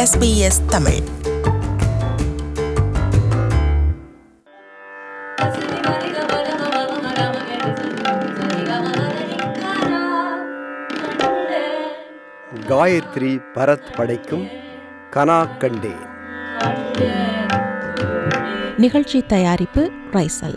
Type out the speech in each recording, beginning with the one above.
SBS Tamil Gayatri Bharat படைக்கும் கனா கண்டேன் நிகழ்ச்சி தயாரிப்பு ரைசல்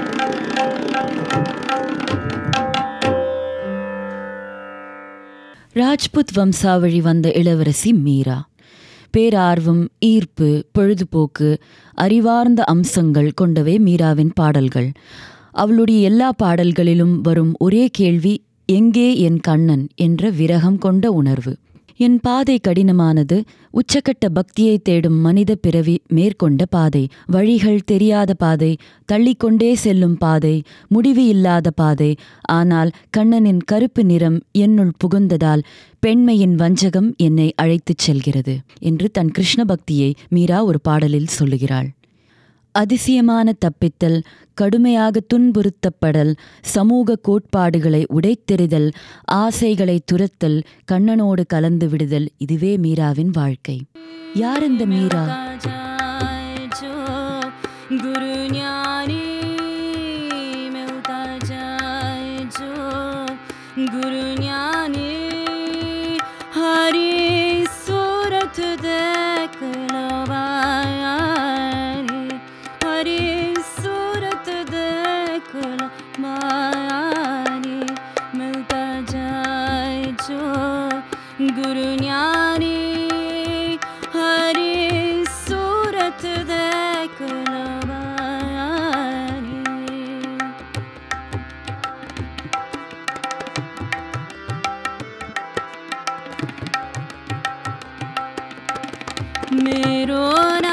ராஜ்புத் வம்சாவழி வந்த இளவரசி மீரா பேரார்வம் ஈர்ப்பு பொழுதுபோக்கு அறிவார்ந்த அம்சங்கள் கொண்டவே மீராவின் பாடல்கள் அவளுடைய எல்லா பாடல்களிலும் வரும் ஒரே கேள்வி எங்கே என் கண்ணன் என்ற விரகம் கொண்ட உணர்வு என் பாதை கடினமானது உச்சக்கட்ட பக்தியை தேடும் மனித பிறவி மேற்கொண்ட பாதை வழிகள் தெரியாத பாதை தள்ளிக்கொண்டே செல்லும் பாதை முடிவு இல்லாத பாதை ஆனால் கண்ணனின் கருப்பு நிறம் என்னுள் புகுந்ததால் பெண்மையின் வஞ்சகம் என்னை அழைத்துச் செல்கிறது என்று தன் கிருஷ்ண பக்தியை மீரா ஒரு பாடலில் சொல்லுகிறாள் அதிசயமான தப்பித்தல் கடுமையாக துன்புறுத்தப்படல் சமூக கோட்பாடுகளை உடைத்தெறிதல் ஆசைகளை துரத்தல் கண்ணனோடு கலந்து விடுதல் இதுவே மீராவின் வாழ்க்கை யார் இந்த மீரா गुरु ज्ञानी मिलता जाए जो गुरु ज्ञानी हरी सूरत देख लवानी हरी सूरत देख लवानी मिलता जाए जो गुरु ज्ञानी हरी सूरत देख लवानी मेरो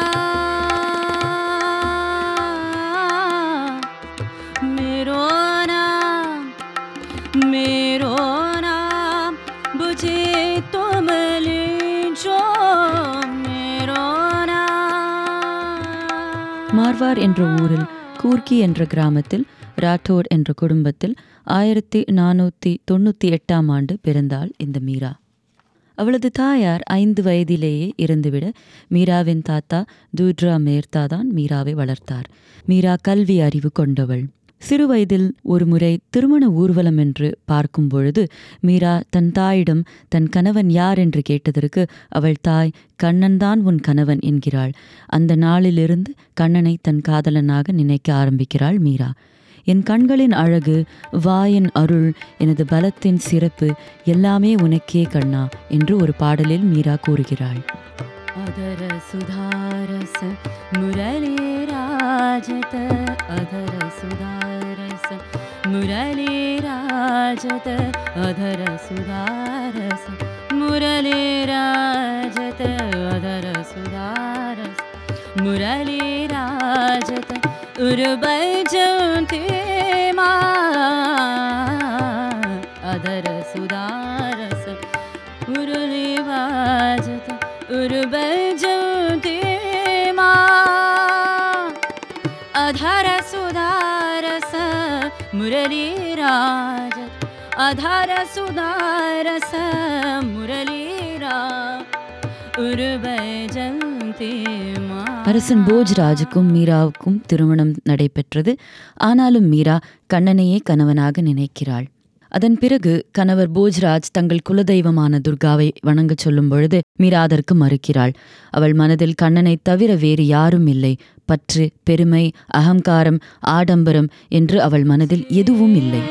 नाम मेरो नाम मेरो नाम बुझे तुम जो मेरो नाम மார்வார் என்ற ஊரில் கூர்க்கி என்ற கிராமத்தில் ராட்டோட் என்ற குடும்பத்தில் ஆயிரத்தி நானூற்றி தொண்ணூற்றி எட்டாம் ஆண்டு பிறந்தாள் இந்த மீரா அவளது தாயார் ஐந்து வயதிலேயே இறந்துவிட மீராவின் தாத்தா தூட்ரா மேர்தா தான் மீராவை வளர்த்தார் மீரா கல்வி அறிவு கொண்டவள் சிறுவயதில் ஒரு முறை திருமண ஊர்வலம் என்று பார்க்கும் பொழுது மீரா தன் தாயிடம் தன் கணவன் யார் என்று கேட்டதற்கு அவள் தாய் கண்ணன்தான் உன் கணவன் என்கிறாள் அந்த நாளிலிருந்து கண்ணனை தன் காதலனாக நினைக்க ஆரம்பிக்கிறாள் மீரா என் கண்களின் அழகு வாயின் அருள் எனது பலத்தின் சிறப்பு எல்லாமே உனக்கே கண்ணா என்று ஒரு பாடலில் மீரா கூறுகிறாள் अधर सुधारस मुरली राजत अधर सुधारस मुरली राजत अधर सुधारस मुरली राजत अधर सुधारस मुरली राजत उर्बैजन्ते मा अधर सुधारस मुरली वाजत उर्बैजन्ते मा अधर सुधारस मुरली राजत अधर सुधारस मुरली रा उर्बैजन्ते मा அரசன் போஜ்ராஜுக்கும் மீராவுக்கும் திருமணம் நடைபெற்றது ஆனாலும் மீரா கண்ணனையே கணவனாக நினைக்கிறாள் அதன் பிறகு கணவர் போஜ்ராஜ் தங்கள் குலதெய்வமான துர்காவை வணங்கச் சொல்லும் பொழுது மீரா அதற்கு மறுக்கிறாள் அவள் மனதில் கண்ணனைத் தவிர வேறு யாரும் இல்லை பற்று பெருமை அகங்காரம் ஆடம்பரம் என்று அவள் மனதில் எதுவும் இல்லை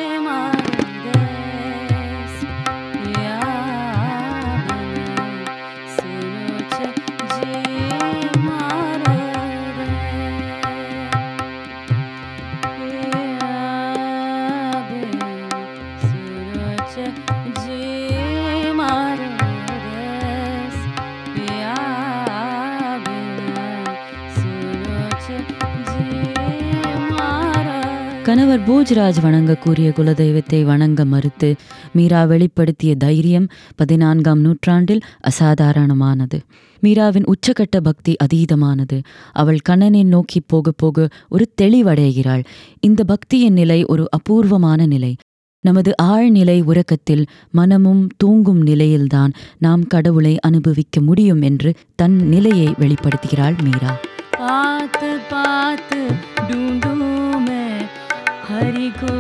கணவர் போஜ்ராஜ் வணங்க கூறிய குலதெய்வத்தை வணங்க மறுத்து மீரா வெளிப்படுத்திய தைரியம் பதினான்காம் நூற்றாண்டில் அசாதாரணமானது மீராவின் உச்சக்கட்ட பக்தி அதீதமானது அவள் கண்ணனை நோக்கி போக போக ஒரு தெளிவடைகிறாள் இந்த பக்தியின் நிலை ஒரு அபூர்வமான நிலை நமது ஆழ்நிலை உறக்கத்தில் மனமும் தூங்கும் நிலையில்தான் நாம் கடவுளை அனுபவிக்க முடியும் என்று தன் நிலையை வெளிப்படுத்துகிறாள் மீரா पात पात ढूंढू मैं हरि को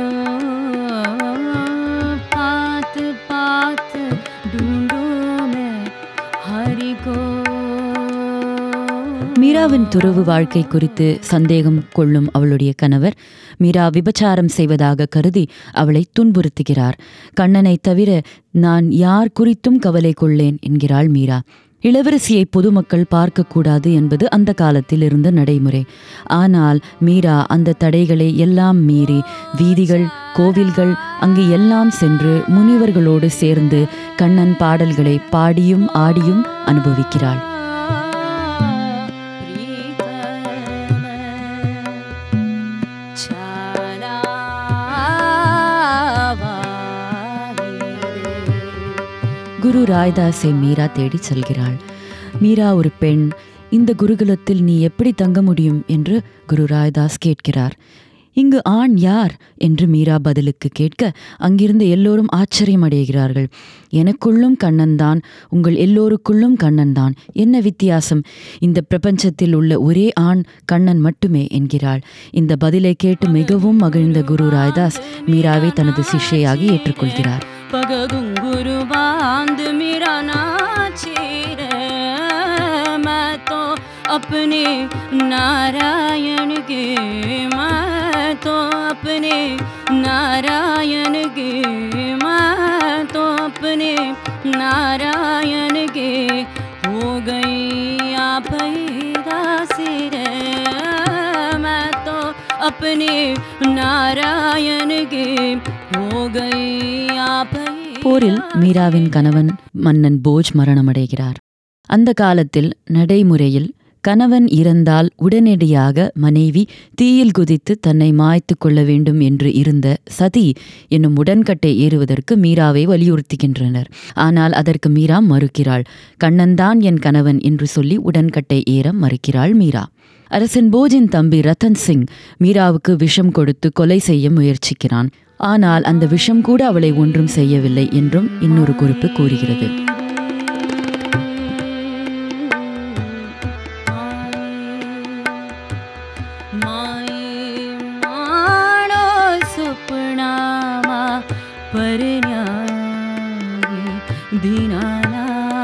पात पात ढूंढू मैं हरि को மீராவின் துறவு வாழ்க்கை குறித்து சந்தேகம் கொள்ளும் அவளுடைய கணவர் மீரா விபச்சாரம் செய்வதாக கருதி அவளை துன்புறுத்துகிறார் கண்ணனை தவிர நான் யார் குறித்தும் கவலை கொள்ளேன் என்கிறாள் மீரா இளவரசியை பொதுமக்கள் பார்க்கக்கூடாது என்பது அந்த காலத்தில் இருந்த நடைமுறை ஆனால் மீரா அந்த தடைகளை எல்லாம் மீறி வீதிகள் கோவில்கள் அங்கு எல்லாம் சென்று முனிவர்களோடு சேர்ந்து கண்ணன் பாடல்களை பாடியும் ஆடியும் அனுபவிக்கிறாள் குரு ராய்தாஸை மீரா தேடிச் செல்கிறாள் மீரா ஒரு பெண் இந்த குருகுலத்தில் நீ எப்படி தங்க முடியும் என்று குரு ராய்தாஸ் கேட்கிறார் இங்கு ஆண் யார் என்று மீரா பதிலுக்கு கேட்க அங்கிருந்த எல்லோரும் ஆச்சரியமடைகிறார்கள் எனக்குள்ளும் கண்ணன்தான் உங்கள் எல்லோருக்குள்ளும் கண்ணன்தான் என்ன வித்தியாசம் இந்த பிரபஞ்சத்தில் உள்ள ஒரே ஆண் கண்ணன் மட்டுமே என்கிறாள் இந்த பதிலை கேட்டு மிகவும் மகிழ்ந்த குரு ராய்தாஸ் மீராவை தனது சிஷ்யையாகி ஏற்றுக்கொள்கிறார் पग घुंघरू बांध मेरा नाची रे मैं तो अपने नारायण के मैं तो अपने नारायण के मैं तो अपने नारायण के हो गई आप ही दासी रे मैं तो अपने नारायण के हो गई आप ही போரில் மீராவின் கணவன் மன்னன் போஜ் மரணமடைகிறார் அந்த காலத்தில் நடைமுறையில் கணவன் இறந்தால் உடனடியாக மனைவி தீயில் குதித்து தன்னை மாய்த்து கொள்ள வேண்டும் என்று இருந்த சதி என்னும் உடன்கட்டை ஏறுவதற்கு மீராவை வலியுறுத்துகின்றனர் ஆனால் அதற்கு மீரா மறுக்கிறாள் கண்ணன்தான் என் கணவன் என்று சொல்லி உடன்கட்டை ஏற மறுக்கிறாள் மீரா அரசன் போஜின் தம்பி ரத்தன் சிங் மீராவுக்கு விஷம் கொடுத்து கொலை செய்ய முயற்சிக்கிறான் ஆனால் அந்த விஷம் கூட அவளை ஒன்றும் செய்யவில்லை என்றும் இன்னொரு குறிப்பு கூறுகிறது माणो सुपनामा परण्यागी दिनाना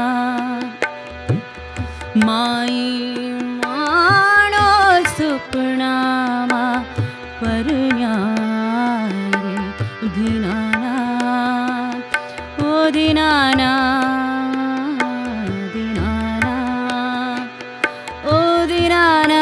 माई माणो सुपनामा परण्यागी दिनाना ओ दिनाना दिनाना ओ दिनाना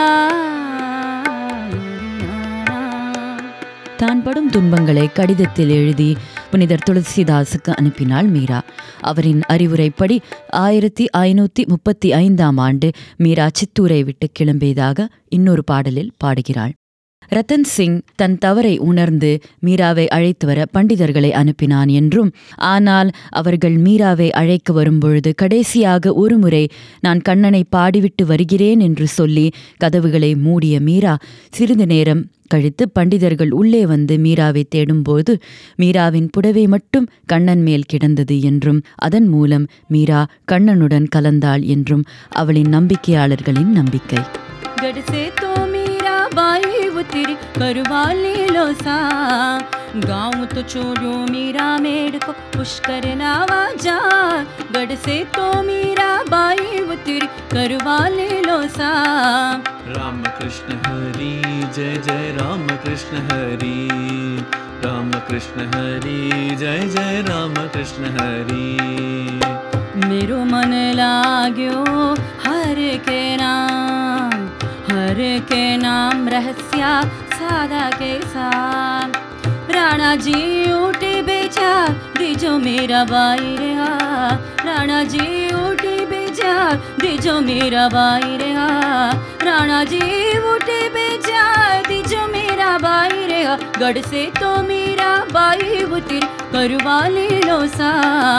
दिनाना தான் படும் துன்பங்களை கடிதத்தில் எழுதி புனிதர் துளசிதாஸுக்கு அனுப்பினாள் மீரா அவரின் அறிவுரைப்படி ஆயிரத்தி ஐநூற்றி முப்பத்தி ஐந்தாம் ஆண்டு மீரா சித்தூரை விட்டு கிளம்பியதாக இன்னொரு பாடலில் பாடுகிறாள் ரத்தன் சிங் தன் தவறை உணர்ந்து மீராவை அழைத்து வர பண்டிதர்களை அனுப்பினான் என்றும் ஆனால் அவர்கள் மீராவை அழைக்க வரும்பொழுது கடைசியாக ஒருமுறை நான் கண்ணனை பாடிவிட்டு வருகிறேன் என்று சொல்லி கதவுகளை மூடிய மீரா சிறிது நேரம் கழித்து பண்டிதர்கள் உள்ளே வந்து மீராவை தேடும்போது மீராவின் புடவை மட்டும் கண்ணன் மேல் கிடந்தது என்றும் அதன் மூலம் மீரா கண்ணனுடன் கலந்தாள் என்றும் அவளின் நம்பிக்கையாளர்களின் நம்பிக்கை गढ़ से तो मीरा बाई उतरी करवा ले लो सा गाँव तो छोड़ो मीरा मेड़ को पुष्कर नावा जा गढ़ से तो मीरा बाई उतरी करवा ले लो सा राम कृष्ण हरि जय जय राम कृष्ण हरि राम कृष्ण हरि जय जय राम कृष्ण हरि मेरो मन लाग्यो हर के नाम हर के नाम रहस्या सादा के साथ राणा जी उठी बेचा दीजो मेरा बाई रहा राणा जी उठी बेचा दीजो मेरा बाई रहा राणा जी उठी बेचा दीजो मेरा बाई रहा गढ़ से तो मेरा बाई उतिर करवा ले लो सा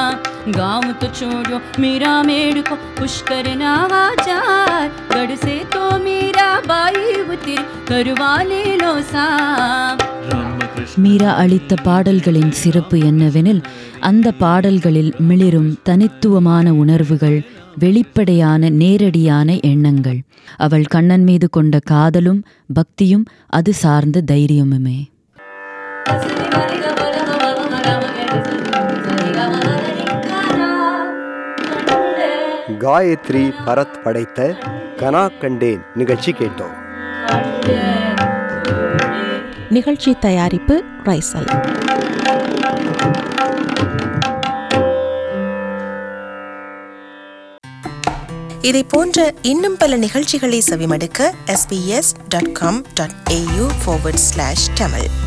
गाँव तो छोड़ो मेरा मेड़ को पुष्कर नवाचार गढ़ से तो मेरा बाई उतर करवा ले लो साम रामकृष्ण மீரா அளித்த பாடல்களின் சிறப்பு என்னவெனில் அந்த பாடல்களில் மிளிரும் தனித்துவமான உணர்வுகள் வெளிப்படையான நேரடியான எண்ணங்கள் அவள் கண்ணன் மீது கொண்ட காதலும் பக்தியும் அது சார்ந்த தைரியமுமே காயத்ரி பரத் படைத்த கனா கண்டேன் நிகழ்ச்சி கேட்டோம் நிகழ்ச்சி தயாரிப்பு ரைசல் இதை போன்ற இன்னும் பல நிகழ்ச்சிகளை செவிமடுக்க sbs.com.au forward slash tamil